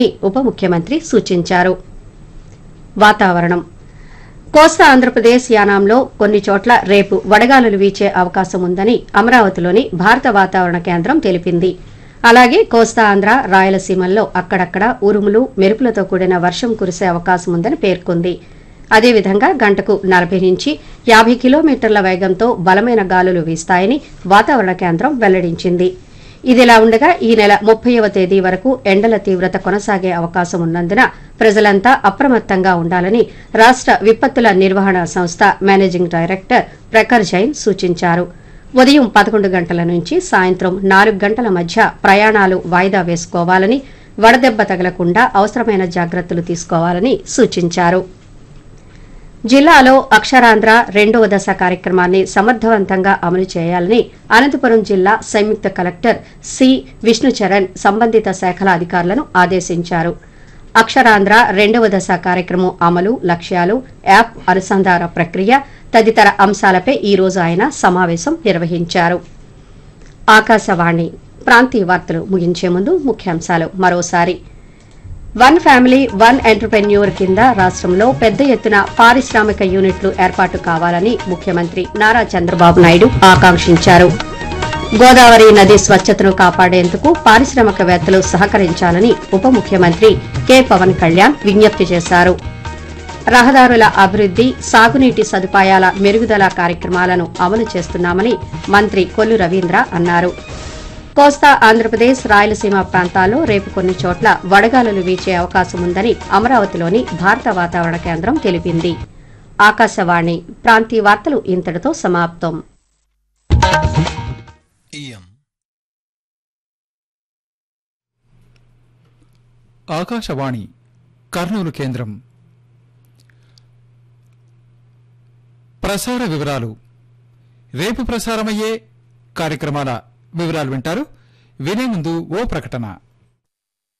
ఉప ముఖ్యమంత్రి సూచించారు వాతావరణం కోస్తా ఆంధ్రప్రదేశ్ యానాంలో కొన్ని చోట్ల రేపు వడగాలులు వీచే అవకాశం ఉందని అమరావతిలోని భారత వాతావరణ కేంద్రం తెలిపింది అలాగే కోస్తా ఆంధ్ర రాయలసీమల్లో అక్కడక్కడ ఉరుములు మెరుపులతో కూడిన వర్షం కురిసే అవకాశం ఉందని పేర్కొంది అదేవిధంగా గంటకు నలభై నుంచి యాభై కిలోమీటర్ల వేగంతో బలమైన గాలులు వీస్తాయని వాతావరణ కేంద్రం వెల్లడించింది ఇదిలా ఉండగా ఈ నెల ముప్పైవ తేదీ వరకు ఎండల తీవ్రత కొనసాగే అవకాశం ఉన్నందున ప్రజలంతా అప్రమత్తంగా ఉండాలని రాష్ట విపత్తుల నిర్వహణ సంస్థ మేనేజింగ్ డైరెక్టర్ ప్రఖర్ జైన్ సూచించారు ఉదయం పదకొండు గంటల నుంచి సాయంత్రం నాలుగు గంటల మధ్య ప్రయాణాలు వాయిదా వేసుకోవాలని వడదెబ్బ తగలకుండా అవసరమైన జాగ్రత్తలు తీసుకోవాలని సూచించారు జిల్లాలో అక్షరాంధ్ర రెండవ దశ కార్యక్రమాన్ని సమర్థవంతంగా అమలు చేయాలని అనంతపురం జిల్లా సంయుక్త కలెక్టర్ సి విష్ణుచరణ్ సంబంధిత శాఖల అధికారులను ఆదేశించారు అక్షరాంధ్ర రెండవ దశ కార్యక్రమం అమలు లక్ష్యాలు యాప్ అనుసంధాన ప్రక్రియ తదితర అంశాలపై ఈ రోజు ఆయన సమావేశం నిర్వహించారు ఆకాశవాణి ప్రాంతీయ వార్తలు ముగించే ముందు ముఖ్యాంశాలు మరోసారి వన్ ఫ్యామిలీ వన్ ఎంటర్ప్రెన్యూర్ కింద రాష్ట్రంలో పెద్ద ఎత్తున పారిశ్రామిక యూనిట్లు ఏర్పాటు కావాలని ముఖ్యమంత్రి నారా చంద్రబాబు నాయుడు ఆకాంక్షించారు గోదావరి నది స్వచ్ఛతను కాపాడేందుకు పారిశ్రామికవేత్తలు సహకరించాలని ఉప ముఖ్యమంత్రి కె పవన్ కళ్యాణ్ విజ్ఞప్తి చేశారు రహదారుల అభివృద్ది సాగునీటి సదుపాయాల మెరుగుదల కార్యక్రమాలను అమలు చేస్తున్నామని మంత్రి కొల్లు రవీంద్ర అన్నారు కోస్తా ఆంధ్రప్రదేశ్ రాయలసీమ ప్రాంతాల్లో రేపు కొన్ని చోట్ల వడగాలులు వీచే అవకాశం ఉందని అమరావతిలోని భారత వాతావరణ కేంద్రం తెలిపింది ఆకాశవాణి ప్రాంతీయ వార్తలు ఇంతటితో సమాప్తం ఇయం ఆకాశవాణి కర్నూలు కేంద్రం ప్రసార వివరాలు రేపు ప్రసారమయ్యే కార్యక్రమాల వివరాలు వింటారు వినే ముందు ఓ ప్రకటన